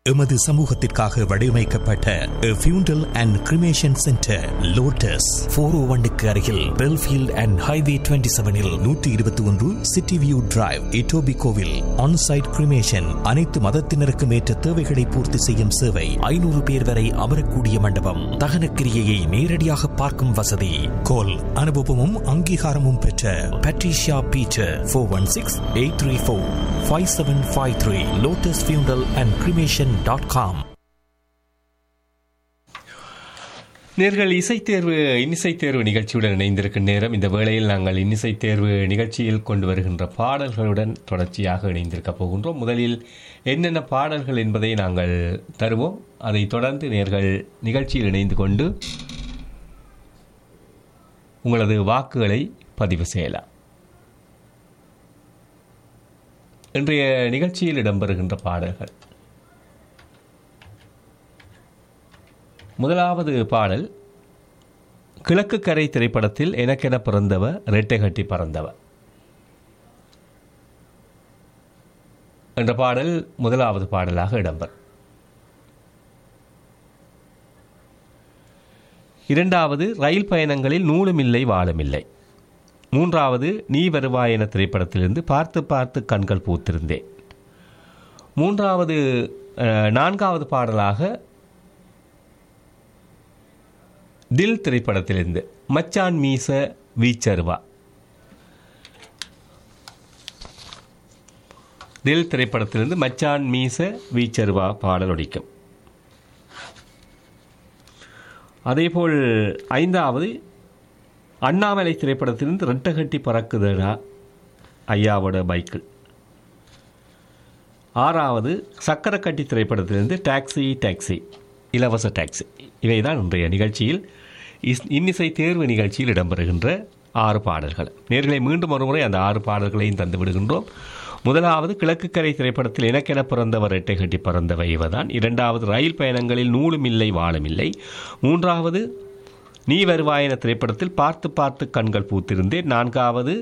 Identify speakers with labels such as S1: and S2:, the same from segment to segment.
S1: எமது சமூகத்திற்காக வடிவமைக்கப்பட்ட funeral and cremation centre Lotus four O ஒன்னுக்கு அருகில் பெல்ஃபீல்ட் அண்ட் ஹைவே டுவெண்ட்டி செவனில் நூற்றி இருபத்தி ஒன்று சிட்டி வியூ டிரைவ் இட்டோபி கோவில் ஆன்சைட் கிரிமேஷன் அனைத்து மதத்தினருக்கும் ஏற்ற தேவைகளை பூர்த்தி செய்யும் சேவை ஐநூறு பேர் வரை அமரக்கூடிய மண்டபம் தகனக்கிரியையை நேரடியாக பார்க்கும் வசதி கோல் அனுபவமும் அங்கீகாரமும் பெற்ற Patricia Peter four one six eight three four five seven five three Lotus funeral and cremation dot com
S2: நேர்கள் இசைத்தேர்வு இன்னிசை தேர்வு நிகழ்ச்சியுடன் இணைந்திருக்கும் நேரம் இந்த வேளையில் நாங்கள் இன்னிசை தேர்வு நிகழ்ச்சியில் கொண்டு வருகின்ற பாடல்களுடன் தொடர்ச்சியாக இணைந்திருக்க போகின்றோம் முதலில் என்னென்ன பாடல்கள் என்பதை நாங்கள் தருவோம் அதைத் தொடர்ந்து நேர்கள் நிகழ்ச்சியில் இணைந்து கொண்டு உங்களது வாக்குகளை பதிவு செய்யலாம் இன்றைய நிகழ்ச்சியில் இடம்பெறுகின்ற பாடல்கள் முதலாவது பாடல் கிழக்கு கரை திரைப்படத்தில் எனக்கென பிறந்தவ ரெட்டை கட்டி பறந்தவ என்ற பாடல் முதலாவது பாடலாக இடம்பெறும் இரண்டாவது ரயில் பயணங்களில் நூலுமில்லை வாழுமில்லை மூன்றாவது நீ வருவாய் என திரைப்படத்திலிருந்து பார்த்து பார்த்து கண்கள் பூத்திருந்தேன் மூன்றாவது அஹ், நான்காவது பாடலாக தில் திரைப்படத்திலிருந்து மச்சான் மீச வீச்சருவா தில் திரைப்படத்திலிருந்து மச்சான் மீச வீச்சருவா பாடல் ஒடிக்கும் அதேபோல் ஐந்தாவது அண்ணாமலை திரைப்படத்திலிருந்து ரெட்டகட்டி பறக்குதடா ஐயாவோட பைக்கிள் ஆறாவது சக்கரக்கட்டி திரைப்படத்திலிருந்து டாக்ஸி டாக்ஸி இலவச டாக்ஸி இவைதான் இன்றைய நிகழ்ச்சியில் இஸ் இன்னிசை தேர்வு நிகழ்ச்சியில் இடம்பெறுகின்ற ஆறு பாடல்கள் நேர்களை மீண்டும் ஒருமுறை அந்த ஆறு பாடல்களையும் தந்து விடுகின்றோம் முதலாவது கிழக்குக்கரை திரைப்படத்தில் எனக்கென பிறந்தவர் ரெட்டை கட்டி பறந்தவை இவதான் இரண்டாவது ரயில் பயணங்களில் நூலும் இல்லை வாழும் இல்லை மூன்றாவது நீ வருவாய் என திரைப்படத்தில் பார்த்து பார்த்து கண்கள் பூத்திருந்தேன் நான்காவது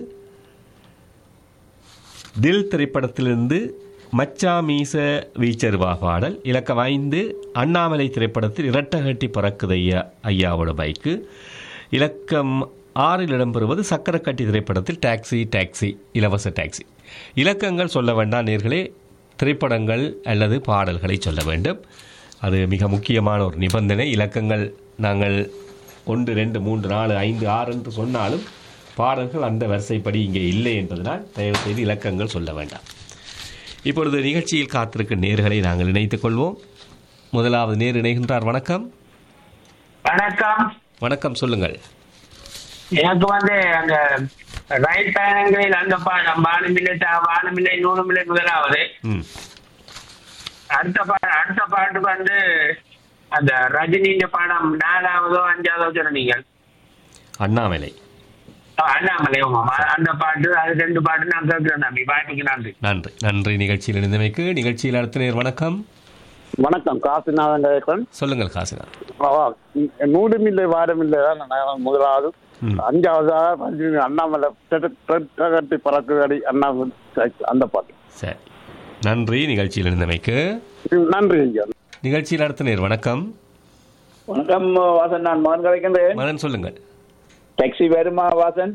S2: தில் திரைப்படத்திலிருந்து மச்சா மீச வீச்சருவா பாடல் இலக்கம் ஐந்து அண்ணாமலை திரைப்படத்தில் இரட்டகட்டி பறக்குது ஐயா ஐயாவோட பைக்கு இலக்கம் ஆறில் இடம்பெறுவது சக்கரக்கட்டி திரைப்படத்தில் டாக்ஸி டாக்ஸி இலவச டாக்ஸி இலக்கங்கள் சொல்ல வேண்டாம் நேர்களே திரைப்படங்கள் அல்லது பாடல்களை சொல்ல வேண்டும் அது மிக முக்கியமான ஒரு நிபந்தனை இலக்கங்கள் நாங்கள் ஒன்று ரெண்டு மூன்று நாலு ஐந்து ஆறு என்று சொன்னாலும் பாடல்கள் அந்த வரிசைப்படி இங்கே இல்லை என்பதனால் தயவு செய்து இலக்கங்கள் சொல்ல வேண்டாம் இப்பொழுது நிகழ்ச்சியில் காத்திருக்கும் நேர்களை நாங்கள் இணைத்துக் கொள்வோம் முதலாவது நேர் இணைகின்றார் வணக்கம்
S3: வணக்கம்
S2: வணக்கம் சொல்லுங்கள்
S3: எனக்கு வந்து அந்த ரயில் பயணங்களில் அந்த பாடம் வானமில்லை தா- வானமில்லை நூலுமில்லை முதலாவது
S2: ம்
S3: அடுத்த பாடம் அடுத்த பாட்டு வந்து அந்த ரஜினியின் பாடம் நாலாவதோ அஞ்சாவதோ சொன்னீங்க
S2: அண்ணாமலை
S3: அண்ணாமலை ஆமாம். அந்த பாட்டு அது ரெண்டு பாட்டு நான் கேட்கிறேன் நம்பி பாட்டிக்கு நன்றி
S2: நன்றி நன்றி நிகழ்ச்சியில் இணைந்தமைக்கு நிகழ்ச்சியில் அடுத்த நேர் வணக்கம்
S4: வணக்கம் காசிநாதன் கேட்கிறேன்
S2: சொல்லுங்கள் காசிநாத்
S4: நூடுமில்லை வாரமில்லை தான் நான் முதலாவது
S2: ம்.
S4: அஞ்சாவதாக ரஜினி அண்ணாமலை கட்டி பறக்குதடி அண்ணாமலை அந்த பாட்டு
S2: சரி நன்றி நிகழ்ச்சியில் இணைந்தமைக்கு
S4: நன்றி ஐயா
S2: நிகழ்ச்சியில் அடுத்த நேர் வணக்கம்
S5: வணக்கம் வாசன் நான் மகன் கிடைக்கின்றேன்
S2: மகன் சொல்லுங்கள்
S5: டாக்ஸி வருமா வாசன்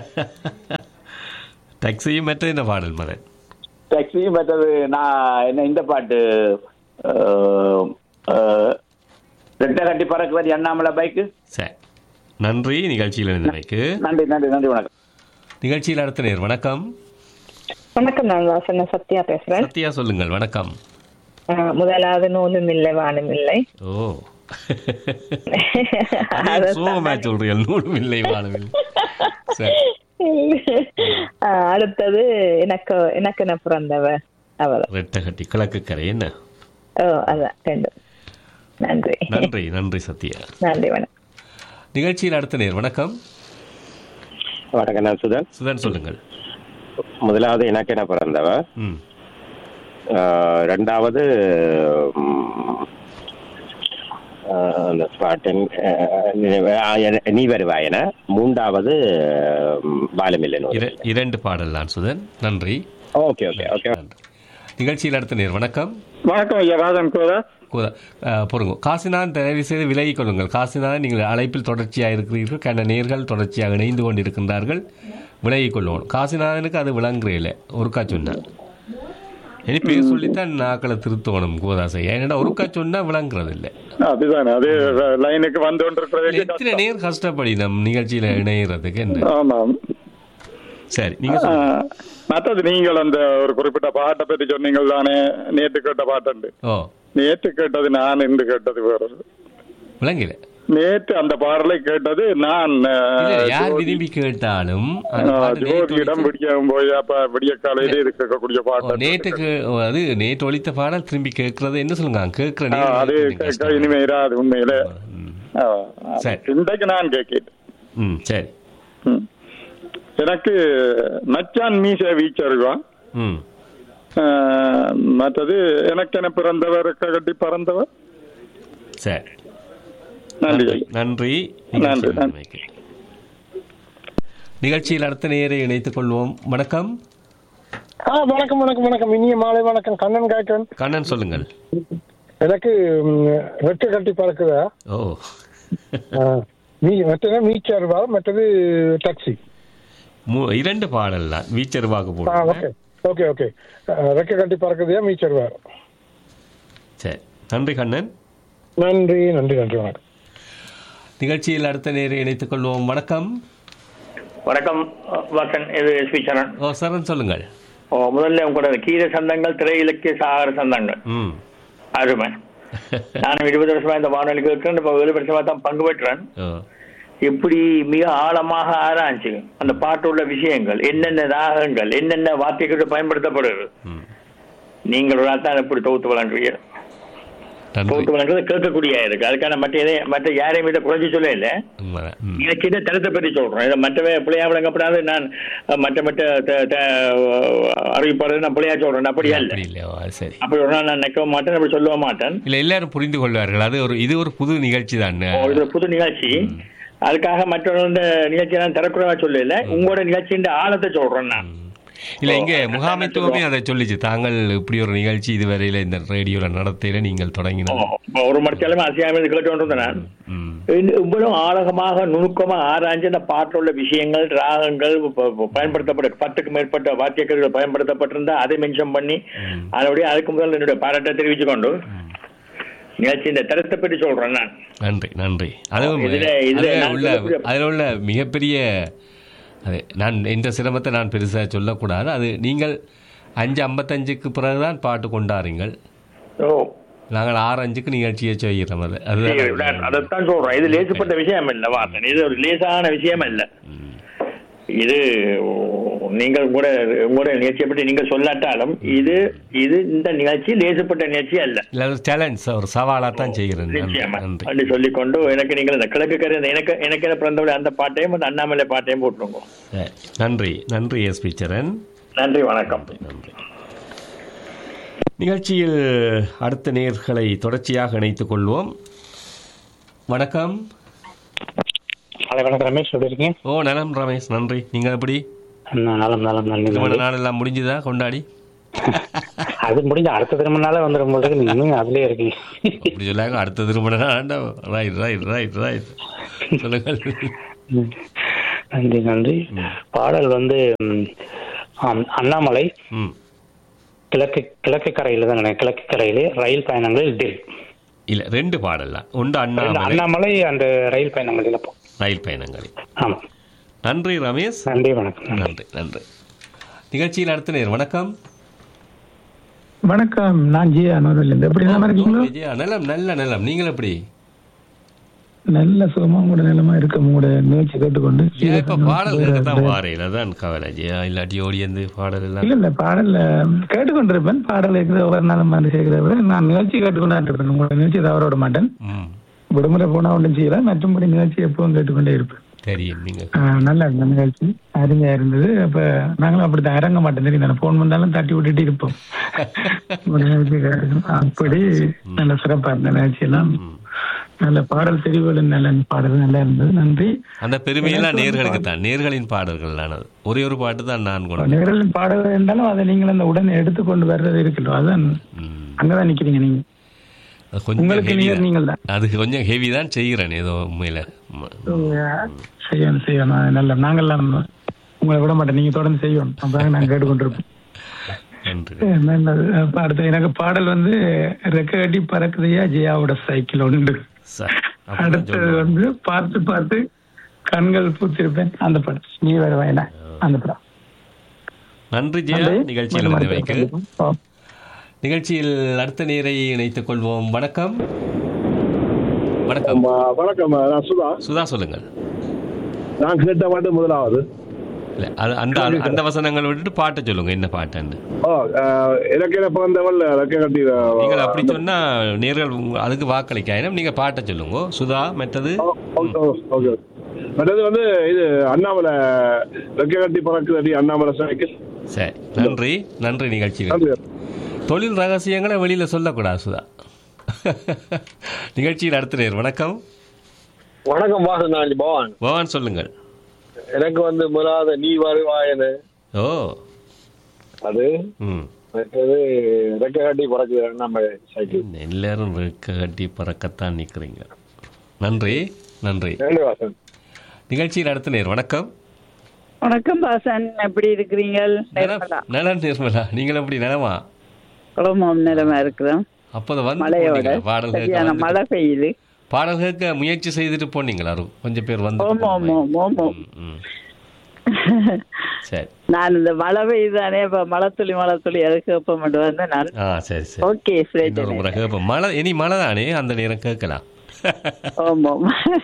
S2: டாக்ஸியும் மற்ற என்ன பாடல் மகன்
S5: டாக்ஸி மற்றது நான் என்ன இந்த பாட்டு அஹ், அஹ், ரெட்டை கட்டி பறக்குவது அண்ணாமலை பைக்கு
S2: சரி நன்றி நிகழ்ச்சியில் இணைந்தமைக்கு
S5: நன்றி நன்றி நன்றி வணக்கம்
S2: நிகழ்ச்சியில் அடுத்த நேர் வணக்கம்
S6: வணக்கம் நான் வாசன சத்யா பேசுறேன்
S2: சத்யா சொல்லுங்கள் வணக்கம்
S6: அஹ், முதலாவது நூலும் இல்லை வானும் இல்லை
S2: ஓ சோகமா சொல்றீர்கள் நூலும் இல்லை வாழும் இல்லை சரி
S6: அஹ், அடுத்தது எனக்கு எனக்கு என்ன பிறந்தவ அவர்
S2: ரெட்டகட்டி கிழக்கு கரை என்ன
S6: ஓ அதான் ரெண்டு நன்றி
S2: நன்றி நன்றி சத்யா
S6: நன்றி வணக்கம்
S2: நிகழ்ச்சியில் அடுத்த நேர் வணக்கம்
S7: வணக்கம் நான் சுதன்
S2: சுதன் சொல்லுங்கள்
S7: முதலாவது எனக்கு என்ன பிறந்தவ
S2: ம்
S7: ஆஹ் ரெண்டாவது ம், ஆஹ் அந்த பாட்டின் ஆஹ் நினைவு- ஆஹ் என- நீ வருவாயன மூன்றாவது ம், பாலமில்லை நூறு.
S2: இர- இரண்டு பாடல் தான் சுதன் நன்றி
S7: ஓகே ஓகே ஓகே
S2: நன்றி நிகழ்ச்சியில் அடுத்த நேர் வணக்கம்
S4: வணக்கம் ஐயா ராஜன் கோதா
S2: கூத- அஹ், பொறுங்க காசிநாதன் தயவு செய்து விலகிக் கொள்ளுங்கள் காசிநாதன் நீங்கள் அழைப்பில் தொடர்ச்சியாக இருக்கிறீர்கள் கண்ட நேர்கள் தொடர்ச்சியாக இணைந்து கொண்டிருக்கின்றார்கள் விலகிக் கொள்ளுவோம் காசிநாதனுக்கு அது விளங்குறையில் ஒருக்கா சொன்னான் இனி பேர் சொல்லித்தான் நாக்களை திருத்தணும் கோதாசை ஏன்னா ஒருக்கா சொன்னா விளங்குறது இல்லை
S4: அதுதானே அது லைனுக்கு வந்து கொண்டிருக்கிறது
S2: எத்தனை நேர் கஷ்டப்படினோம் நிகழ்ச்சியில இணையறதுக்கு என்ன
S4: ஆமாம்
S2: சரி நீங்க சொல்லுங்க.
S4: ஆஹ், மற்றது நீங்கள் அந்த ஒரு குறிப்பிட்ட பாட்டை பற்றி சொன்னீங்கள் தானே நேற்று கேட்ட பாட்டுண்டு
S2: ஓ
S4: நேற்று கேட்டது நான் என்று கேட்டது வேற
S2: விளங்கல
S4: நேற்று அந்த பாடலை கேட்டது நான் ஆஹ்,
S2: இல்ல, யார்
S4: ஜோதி-
S2: விரும்பி கேட்டாலும் அந்த
S4: ஆஹ்,
S2: பாட்டு நேற்று
S4: ஜோதியிடம்
S2: ஒலித்த-
S4: விடிய போய் அப்ப விடிய காலையிலே இது கேட்கக்கூடிய
S2: ஓ,
S4: பாட்டு
S2: நேற்றுக்கு ஓ, அது நேற்று ஒலித்த பாடல் திரும்பி கேட்கறது என்ன சொல்லுங்க கேட்கிற
S4: ஆஹ்,
S2: நேரம்
S4: அது
S2: கொஞ்சம்
S4: கேட்க
S2: கஷ்டம்.
S4: இனிமே இராது உண்மையில
S2: ம்.
S4: ஆஹ்,
S2: சரி.
S4: இன்றைக்கு நான் கேட்கிறேன்
S2: ம் சரி
S4: ம். எனக்கு மச்சான் மீச வீச்சருவா
S2: ம்
S4: மற்றது எனக்கென பிறந்தவர் கட்டி பறந்தவர்
S2: சரி
S4: நன்றி
S2: நன்றி
S4: நன்றி,
S2: நிகழ்ச்சியில்
S4: நன்றி.
S2: வைக்க. நிகழ்ச்சியில் அடுத்த நேரை இணைத்துக் கொள்வோம் வணக்கம்
S8: ஆ வணக்கம் வணக்கம் வணக்கம் இனிய மாலை வணக்கம் கண்ணன் காய்க்கன்
S2: கண்ணன் சொல்லுங்கள்
S8: எனக்கு ம், ரெட்டை கட்டி பறக்குதா
S2: ஓ
S8: ஆ, மீ மற்றது மீச்சர்வா மற்றது டாக்ஸி
S2: மு- இரண்டு பாடல் தான் வீச்சர் வாக்கு
S8: ஆ
S2: போடுங்க
S8: ஓகே ஓகே ஓகே ஆ, ரெக்கை கட்டி பறக்குதையா மீச்சர்வா
S2: சரி நன்றி கண்ணன்
S8: நன்றி நன்றி நன்றி வணக்கம்
S2: நிகழ்ச்சியில் அடுத்த நேரை இணைத்துக் கொள்வோம் வணக்கம்
S9: வணக்கம் வாசன் இது எஸ்பி சரண்
S2: ஓ சரண் சொல்லுங்கள்
S9: ஓ, முதல்ல உங்களோட கீர சந்தங்கள் திரை இலக்கிய சாகர சந்தங்கள்
S2: ம்
S9: அருமை நானும் இருபது வருஷமா இந்த வானொலி கேட்கிறேன் இப்போ ஏழு வருஷமா தான் பங்கு பெற்றேன்
S2: ஓ
S9: எப்படி மிக ஆழமாக ஆராய்ஞ்சு அந்த பாட்டுள்ள விஷயங்கள் என்னென்ன ராகங்கள் என்னென்ன வார்த்தைகள் பயன்படுத்தப்படுது
S2: ம்
S9: நீங்கள் ஒரு ஆள் தான் எப்படி தொகுத்து வழங்குறீங்க
S2: நன்றி
S9: தொகுத்து வழங்குறது கேட்கக்கூடிய இருக்கு அதுக்கான மற்ற எதை மற்ற யாரையும் இதை குறைஞ்சி சொல்ல இல்லை
S2: உண்மைதான். ம்.
S9: எனக்கு இந்த தரத்தை பற்றி சொல்றேன் இதை மற்றவே பிள்ளையா விளங்கப்படாது நான் அஹ், மற்ற மற்ற த- த- அறிவிப்பாளர் நான் பிள்ளையா சொல்றேன் அப்படியா இல்லை
S2: அப்படி இல்லை ஓ, அது சரி
S9: அப்படி ஒரு நாள் நான் நிற்கவும் மாட்டேன் அப்படி சொல்ல மாட்டேன்
S2: இல்ல எல்லாரும் புரிந்து கொள்வார்கள் அது ஒரு இது ஒரு புது நிகழ்ச்சி தான்
S9: ஓ, இது ஒரு புது நிகழ்ச்சி அதுக்காக மற்றவங்க நிகழ்ச்சியை நான் தரக்குறைவா சொல்லல உங்களோட நிகழ்ச்சியின் ஆழத்தை சொல்றேன் நான்
S2: இல்ல இங்க
S9: ஓ,
S2: முகாமைத்துவமே அதை சொல்லிச்சு தாங்கள் இப்படி ஒரு நிகழ்ச்சி இதுவரையில இந்த ரேடியோல நடத்தையில நீங்கள்
S9: ஓ,
S2: தொடங்கினோம்
S9: இப்ப ஒரு மணி கிழமை அசியாமல் கேட்டு கொண்டிருந்தேன் நான் இந்த- இவ்வளவு ஆழகமாக நுணுக்கமா ஆராய்ஞ்சு அந்த பாட்டில் உள்ள விஷயங்கள் ராகங்கள் ப- ப- பயன்படுத்தப்பட்ட பத்துக்கு மேற்பட்ட வாத்தியக்கர்கள் பயன்படுத்தப்பட்டிருந்தா அதை மென்ஷன் பண்ணி அதனுடைய அதுக்கு முதல்ல என்னுடைய பாராட்டை தெரிவிச்சு கொண்டு நிகழ்ச்சி இந்த தரத்தை பற்றி சொல்றேன் நான்
S2: நன்றி நன்றி அதுவும்
S9: இதுல- இதுல
S2: அதுல
S9: நான்
S2: உள்ள
S9: சொல்லக்கூடிய-
S2: அதில் உள்ள மிகப்பெரிய அது நான் இந்த சிரமத்தை நான் பெருசா சொல்லக்கூடாது அது நீங்கள் அஞ்சு ஐம்பத்தஞ்சுக்கு பிறகுதான் பாட்டு கொண்டாடுங்கள்
S9: ஓ
S2: நாங்கள் ஆறு அஞ்சுக்கு நிகழ்ச்சியை செய்கிறோம் அது
S9: சரி,
S2: அதுதான்
S9: நான் அதைத்தான் சொல்றேன் இது லேசுப்பட்ட விஷயம் இல்ல வாசன் இது ஒரு லேசான விஷயம் இல்ல இது ஓ, நீங்கள் கூட உங்களுடைய நிகழ்ச்சியை பற்றி நீங்கள் சொல்லாட்டாலும் இது இது இந்த நிகழ்ச்சி லேசுப்பட்ட நிகழ்ச்சி அல்ல
S2: இல்லை ஒரு சேலஞ்ச் ஒரு சவாலாக தான் செய்கிறேன் நன்றி
S9: நிச்சயமா
S2: நன்றி
S9: அப்படி சொல்லிக்கொண்டு எனக்கு நீங்கள் இந்த கிழக்கு கரை இந்த எனக்கு எனக்கு என பிறந்தவரை அந்த பாட்டையும் அந்த அண்ணாமலை பாட்டையும் போட்டுருங்க
S2: சரி. நன்றி நன்றி எஸ் பிச்சரன்
S9: நன்றி வணக்கம்
S2: நன்றி நிகழ்ச்சியில் அடுத்த நேர்களை தொடர்ச்சியாக இணைத்துக் கொள்வோம் வணக்கம்
S8: ஹலோ வணக்கம் ரமேஷ் எப்படி இருக்கீங்க
S2: ஓ நலம் ரமேஷ் நன்றி நீங்க எப்படி
S8: நான் நலம் நலம்
S2: திருமண
S8: நன்றி
S2: நாள் எல்லாம் முடிஞ்சுதா கொண்டாடி
S8: அது முடிஞ்ச அடுத்த திரும்ப நாளே வந்துடும் போது நீங்க அதுலயே இருக்கீங்க
S2: அப்படி சொல்லாங்க அடுத்த திருமண நாள் ரைட் ரைட் ரைட் ரைட் சொல்லுங்கள்
S8: ம். நன்றி நன்றி பாடல் வந்து ம், ஆம், அண்ணாமலை
S2: ம்
S8: கிழக்கு கிழக்கு கரையில தான் நினைக்கிறேன். கிழக்கு கரையிலே ரயில் பயணங்களில் டில்
S2: இல்ல ரெண்டு பாடலாம் ஒன்று அண்ணாமலை
S8: அண்ணாமலை அந்த ரயில் பயணங்களில் போ
S2: ரயில் பயணங்கள்
S8: ஆமா
S2: நன்றி ரமேஷ்
S8: நன்றி வணக்கம் நன்றி.
S2: நன்றி நன்றி நிகழ்ச்சியில் அடுத்த நேர் வணக்கம்
S10: வணக்கம் நான் ஜி அனூரில் எப்படி நல்லா இருக்கீங்களா
S2: விஜயா நலம் நல்ல நலம் நீங்கள் எப்படி
S10: நல்ல சுகமா உங்களோட நிலமா இருக்க உங்களோட நிகழ்ச்சி கேட்டுக்கொண்டு
S2: ஏன் இப்ப பாடல் தான் வாரையில தான் கவலை ஜெயா இல்லாட்டி ஓடி வந்து பாடல் எல்லாம்
S10: இல்ல இல்ல பாடல்ல கேட்டுக்கொண்டிருப்பேன் பாடல் இருக்கிற ஒவ்வொரு நாளும் வந்து சேர்க்கிறத விட நான் நிகழ்ச்சி கேட்டுக்கொண்டா இருப்பேன் உங்களோட நிகழ்ச்சி தவற விட மாட்டேன்
S2: ம்
S10: விடுமுறை போனா ஒன்றும் செய்யல மற்றபடி நிகழ்ச்சி எப்பவும் கேட்டுக்கொண்டே இருப்பேன்
S2: தெரியும் நீங்க
S10: ஆஹ் நல்லா இருந்த நிகழ்ச்சி அருமையா இருந்தது அப்ப நாங்களும் அப்படித்தான் இறங்க மாட்டோம் தெரியும் போன் வந்தாலும் தட்டி விட்டுட்டு இருப்போம் ஒரு நிகழ்ச்சி கேட்டுக்கணும். அப்படி நல்ல சிறப்பா இருந்த நிகழ்ச்சி எல்லாம் நல்ல பாடல் தெரிவுகள் நல்ல பாடல் நல்லா இருந்தது நன்றி
S2: அந்த பெருமையெல்லாம்
S10: எனக்கு வந்து
S2: நேர்களுக்கு தான் நேர்களின் பாடல்கள் ஆனது ஒரே ஒரு பாட்டு தான் நான் கொண்டு
S10: நேரில் பாடல் என்றாலும் அதை நீங்கள் அந்த உடனே எடுத்துக்கொண்டு வர்றது இருக்கட்டும் அதான் அங்கதான் நிக்கிறீங்க நீங்க
S2: அது கொஞ்சம்
S10: உங்களுக்கு
S2: heavy
S10: நேர்
S2: தான்.
S10: நீங்கள் தான்.
S2: அது கொஞ்சம் ஹெவி தான் செய்கிறேன் ஏதோ உண்மையில ம்.
S10: செய்யணும் செய்யணும் அது நல்ல நாங்கள்லாம் உங்களை விட மாட்டோம் நீங்க தொடர்ந்து செய்யணும் அப்பதான் நாங்க கேட்டுக்கொண்டிருப்போம்
S2: நன்றி
S10: நல்லது அப்ப அடுத்து எனக்கு பாடல் வந்து ரெக்கடி பறக்குதையா ஜெயாவோட சைக்கிள் உண்டு
S2: சார்
S10: அடுத்தது வந்து பார்த்து பார்த்து கண்கள் பூத்திருப்பேன் அந்த படம் நீ வேற வேண்டாம் அந்த படம்
S2: நன்றி ஜெயா
S10: நன்றி.
S2: நிகழ்ச்சியில்
S10: மீண்டும்
S2: இருந்து
S10: அடுத்த
S2: வைக்க
S10: சந்திப்போம்.
S2: நிகழ்ச்சியில் அடுத்த நேரை இணைத்துக் கொள்வோம் வணக்கம் வணக்கம்
S11: வணக்கம் நான் சுதா
S2: சுதா சொல்லுங்கள்
S11: நான் கேட்ட பாட்டு முதலாவது
S2: இல்ல, அது அந்த அந்த வசனங்கள் விட்டுட்டு பாட்டை சொல்லுங்க என்ன பாட்டுன்னு
S11: ஓ அஹ், எனக்கு என்ன பிறந்தவள் ரெக்க கட்டி
S2: நீங்கள் அப்படி சொன்னா நேர்கள் உங்க- அதுக்கு வாக்களிக்காயினும் நீங்க பாட்டை சொல்லுங்க சுதா மற்றது
S11: ஓகே மற்றது வந்து இது அண்ணாமலை ரெக்க கட்டி பறக்குது அடி அண்ணாமலை சைக்கிள்
S2: சரி நன்றி நன்றி நிகழ்ச்சியில் தொழில் ரகசியங்களை வெளியில சொல்லக்கூடாது சுதா நிகழ்ச்சியில் அடுத்த நேர் வணக்கம்
S12: வணக்கம் வாசன் நான் பவான்
S2: பவான் சொல்லுங்கள்
S12: எனக்கு வந்து முதலாவது நீ வருவாயனு
S2: ஓ
S12: அது
S2: ம்
S12: மற்றது ரெக்க கட்டி பறக்குது நம்ம சைக்கிள்
S2: எல்லாரும் ரெக்க கட்டி பறக்கத்தான் நிற்கிறீங்க நன்றி நன்றி
S12: நன்றி வாசன்
S2: நிகழ்ச்சியில் அடுத்த நேர் வணக்கம்
S13: வணக்கம் பாசன் எப்படி இருக்கிறீங்க நிர்மலா
S2: நலன் நிர்மலா நீங்கள் எப்படி நலமா
S13: குழம்பம் நிலமா இருக்கிறோம்
S2: அப்போது வந்து
S13: மழையோட
S2: போனீங்களா? பாடல் கேட்க
S13: சரியான
S2: வந்துட்டு-
S13: மழை பெய்யுது
S2: பாடல் கேட்க முயற்சி செய்துட்டு போனீங்களா அரு? கொஞ்சம் பேர் வந்து
S13: ஓமோ ஓமோ ஓமோ
S2: ம். சரி
S13: நான் இந்த மழை பெய்யுதானே இப்ப மழை துளி மழை துளி அதுக்கு ஒப்ப மட்டும் வந்து நான்
S2: ஆ சரி சரி
S13: ஓகே
S2: இன்னொரு முறை கேட்போம் மழை இனி மழை தானே அந்த நேரம் கேட்கலாம்
S13: ஓமோ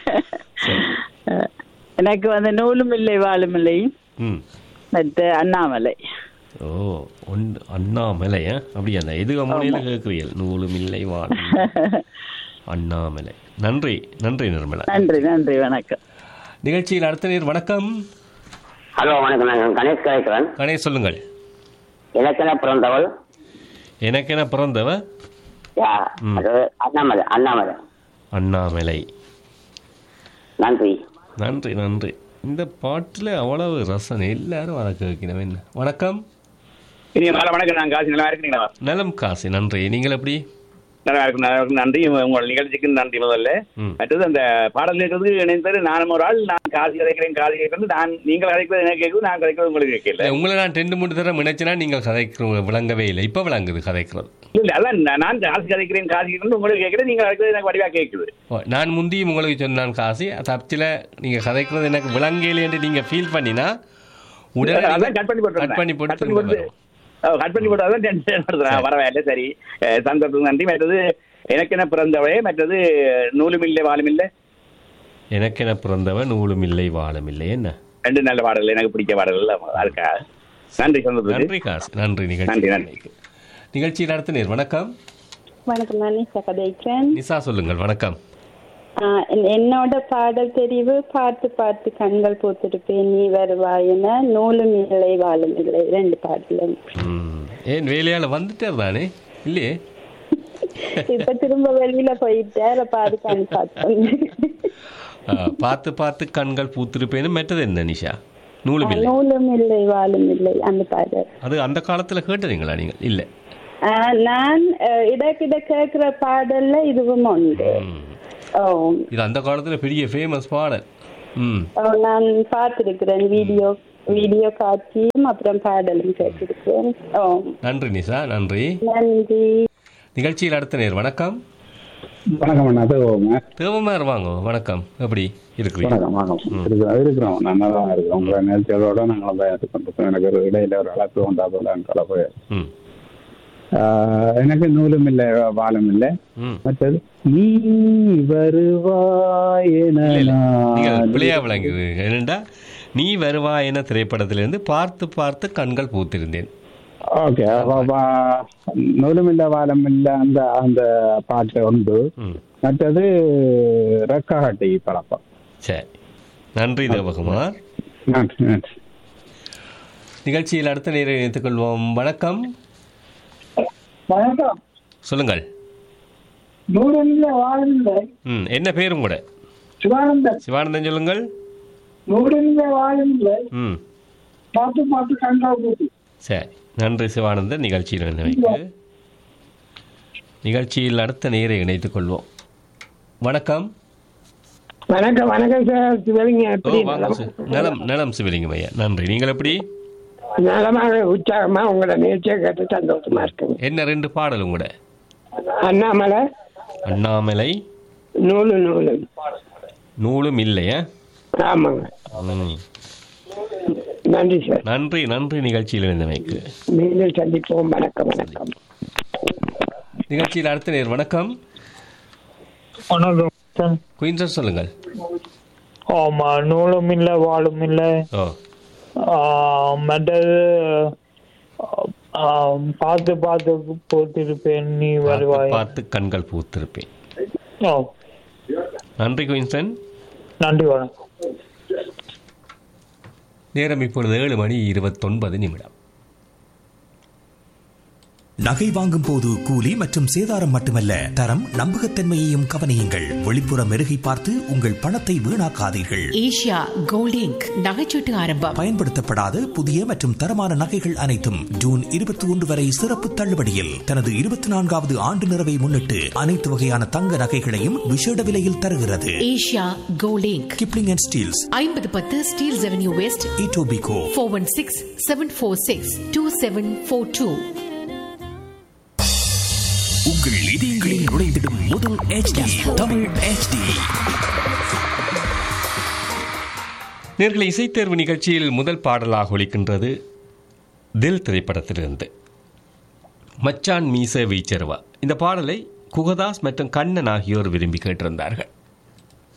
S13: எனக்கு வந்து நூலும் இல்லை வாழும் இல்லை
S2: ம்
S13: மற்ற அண்ணாமலை
S2: ஓ ஒன்று அண்ணாமலை ஆ? அப்படியா அந்த எது அம்மனையில் கேட்குறீர்கள் நூலும் இல்லை வாழும் அண்ணாமலை நன்றி நன்றி நிர்மலா
S13: நன்றி நன்றி வணக்கம்
S2: நிகழ்ச்சியில் அடுத்த நேர் வணக்கம்
S14: ஹலோ வணக்கம் நான் கணேஷ் கலைக்கிறேன்
S2: கணேஷ் சொல்லுங்கள்
S14: எனக்கென பிறந்தவள்
S2: எனக்கென பிறந்தவ
S14: யா,
S2: ம்.
S14: அது அண்ணாமலை அண்ணாமலை
S2: அண்ணாமலை
S14: நன்றி
S2: நன்றி நன்றி இந்த பாட்டில் அவ்வளவு ரசனை எல்லாரும் அதை கேட்கணும் என்ன வணக்கம்
S15: இனி மாலை வணக்கம் நான் காசி நல்லா இருக்கிறீங்களா
S2: நலம் காசி நன்றி நீங்கள் எப்படி
S15: நல்லா இருக்கும் நல்லா இருக்கும் நன்றி உங்கள் நிகழ்ச்சிக்கு நன்றி முதல்ல
S2: ம்.
S15: மற்றது அந்த பாடல் கேட்கறதுக்கு இணைந்தது நானும் ஒரு ஆள் நான் காசி கதைக்கிறேன் காசி கேட்கறது நான் நீங்கள் கதைக்கிறது எனக்கு கேட்குது நான் கதைக்கிறது உங்களுக்கு கேட்கல
S2: இல்ல, உங்களை நான் ரெண்டு மூணு தடவை நினைச்சேன்னா நீங்கள் கதைக்கிற விளங்கவே இல்லை இப்போ விளங்குது கதைக்கிறது
S15: இல்ல அதான் நான் நான் காசி கதைக்கிறேன் காசி கேட்கறது உங்களுக்கு கேட்குறது நீங்கள் கதைக்கிறது எனக்கு வடிவா கேட்குது
S2: ஓ, நான் முந்தியும் உங்களுக்கு சொன்னான் காசி தப்பிச்சில் நீங்கள் கதைக்கிறது எனக்கு விளங்கலை என்று நீங்கள் ஃபீல் பண்ணினா உடனே
S15: அதான் கட் பண்ணி போட்டு
S2: கட் பண்ணி போட்டு
S15: கட் பண்ணி
S2: திரும்ப
S15: போட்டு
S2: வரும்.
S15: கட் பண்ணி போட்டு அதான் டென்ஷன் படுத்துறேன் வரவேல சரி அஹ், சந்தோஷத்துக்கு நன்றி மற்றது எனக்கென பிறந்தவளே மற்றது நூலுமில்லை வாழுமில்லை
S2: எனக்கென பிறந்தவன் நூலும் இல்லை வாழும் இல்லை என்ன
S15: ரெண்டு நல்ல பாடல்கள் எனக்கு பிடிச்ச பாடல்கள் இருக்கா நன்றி சொன்னதுக்கு
S2: நன்றி காசு நன்றி நிகழ்ச்சி
S15: நன்றி நன்றி
S2: நிகழ்ச்சியில் அடுத்த நேர் வணக்கம்
S16: வணக்கம் நான் நிஷா கதைக்கிறேன்
S2: நிசா சொல்லுங்கள் வணக்கம்
S16: ஆஹ் என்- என்னோட பாடல் தெரிவு பார்த்து பார்த்து கண்கள் பூத்திருப்பேன் நீ வருவாயின நூலும் இல்லை வாழும் இல்லை ரெண்டு பாடலும்
S2: ம். ஏன் வேலையால் வந்துட்டார் தானே இல்லையே
S16: இப்ப திரும்ப வெளியில போயிட்டார் அப்ப அதுக்கான பார்த்தோம்
S2: ஆ, பார்த்து பார்த்து கண்கள் பூத்திருப்பேன்னு மெட்டது என்ன நிஷா நூலும் இல்லை
S16: நூலும் இல்லை வாழும் இல்லை அந்த பாடல்
S2: அது அந்த காலத்தில் கேட்டதுங்களா நீங்கள் இல்லை
S16: ஆஹ் நான் அஹ், இடக்கிட கேட்கிற பாடல்ல இதுவும் உண்டு ஓ
S2: இது அந்த காலத்தில் பெரிய ஃபேமஸ் பாடல் ம்
S16: ஓ, நான் பார்த்திருக்கிறேன் வீடியோ வீடியோ காட்சியும் அப்புறம் பாடலும் கேட்டிருக்கிறேன் ஓ
S2: நன்றி நிஷா நன்றி
S16: நன்றி
S2: நிகழ்ச்சியில் அடுத்த நேர் வணக்கம்
S4: வணக்கம் அண்ணா தேவோங்க
S2: தேவமார் வாங்க வணக்கம் எப்படி இருக்கிறீங்க
S4: வணக்கம் வணக்கம் இருக்கிறோம் இருக்கிறோம் நல்லா தான் இருக்கிறோம் உங்களை நிகழ்ச்சிகளோட நாங்களும் பயணித்து கொண்டிருக்கோம் எனக்கு ஒரு இடையில ஒரு அழைப்பு உண்டா போல கலப்பு
S2: ம்
S4: எனக்கு நூலும் இல்லை வாழும் இல்லை
S2: ம்
S4: மற்றது நீ வருவாய் என
S2: நீங்கள்
S4: நான்
S2: பிள்ளையா விளங்குது என்னண்டா நீ வருவாய் என திரைப்படத்திலிருந்து பார்த்து பார்த்து கண்கள் பூத்திருந்தேன்
S4: ஓகே நூலும் இல்லை வாழும் இல்லை அந்த அந்த பாட்டு உண்டு மற்றது ரெக்காட்டி பழக்கம்
S2: சரி நன்றி தேவகுமார்
S4: நன்றி நன்றி
S2: நிகழ்ச்சியில் அடுத்த நேரை இணைத்துக் கொள்வோம் வணக்கம்
S17: வணக்கம்
S2: சொல்லுங்கள்
S17: நூறில் வாழுங்கள்
S2: ம் என்ன பேரும் கூட
S17: சிவானந்தன்
S2: சிவானந்தன் சொல்லுங்கள்
S17: நூறில் வாழுங்கள்
S2: ம்
S17: பார்த்து பார்த்து கண்டா போட்டு
S2: சரி நன்றி சிவானந்தன் நிகழ்ச்சியில் இணைந்தமைக்கு நிகழ்ச்சியில் அடுத்த நேரை இணைத்துக் கொள்வோம் வணக்கம்
S17: வணக்கம் வணக்கம் சார் சிவலிங்க
S2: ஓ
S17: எப்படி
S2: வாங்க சி- நலம் நலம் சிவலிங்கம் ஐயா நன்றி நீங்கள் எப்படி
S17: நலமாக உற்சாகமா உங்களோட நிகழ்ச்சியை கேட்டு சந்தோஷமா இருக்குங்க
S2: என்ன ரெண்டு பாடல் உங்களோட
S17: அண்ணாமலை
S2: அண்ணாமலை
S17: நூலு நூலு
S2: நூலும் இல்லையா
S17: ஆமாங்க
S2: ம்.
S17: நன்றி சார்
S2: நன்றி நன்றி நிகழ்ச்சியில் இணைந்தமைக்கு
S17: மீண்டும் சந்திப்போம் வணக்கம் வணக்கம்
S2: நிகழ்ச்சியில் அடுத்த நேர் வணக்கம்
S18: வணக்கம்
S2: குயின்சர் சொல்லுங்கள்
S18: ஆமா நூலும் இல்லை வாழும் இல்லை
S2: ஓ
S18: மற்றது ஆ, பார்த்து பார்த்து போத்திருப்பேன் நீ வருவாய்
S2: பார்த்து கண்கள் பூத்திருப்பேன்
S18: ஓ
S2: நன்றி குயின்சன்
S18: நன்றி வணக்கம்
S2: நேரம் இப்பொழுது ஏழு மணி இருபத்தொன்பது நிமிடம்
S1: நகை வாங்கும் போது கூலி மற்றும் சேதாரம் மட்டுமல்ல தரம் நம்பகத்தன்மையையும் கவனியுங்கள் வெளிப்புற மெருகை பார்த்து உங்கள் பணத்தை வீணாக்காதீர்கள்
S19: ஏஷியா கோல்ட் இங்க் நகைச்சீட்டு ஆரம்பம்
S1: பயன்படுத்தப்படாத புதிய மற்றும் தரமான நகைகள் அனைத்தும் ஜூன் இருபத்தி ஒன்று வரை சிறப்பு தள்ளுபடியில் தனது இருபத்தி நான்காவது ஆண்டு நிறைவை முன்னிட்டு அனைத்து வகையான தங்க நகைகளையும் விசேட விலையில் தருகிறது
S19: Asia gold inc
S1: Kipling and Steeles
S19: ஐம்பது பத்து Steeles avenue west
S1: Etobicoke
S19: four one six seven four six two seven four two
S1: உங்கள் இதயங்களில் நுழைந்திடும் முதல் HD தமிழ் HD
S2: நேர்களை இசைத்தேர்வு நிகழ்ச்சியில் முதல் பாடலாக ஒலிக்கின்றது தில் திரைப்படத்திலிருந்து மச்சான் மீச வீச்சருவா இந்த பாடலை குகதாஸ் மற்றும் கண்ணன் ஆகியோர் விரும்பி கேட்டிருந்தார்கள்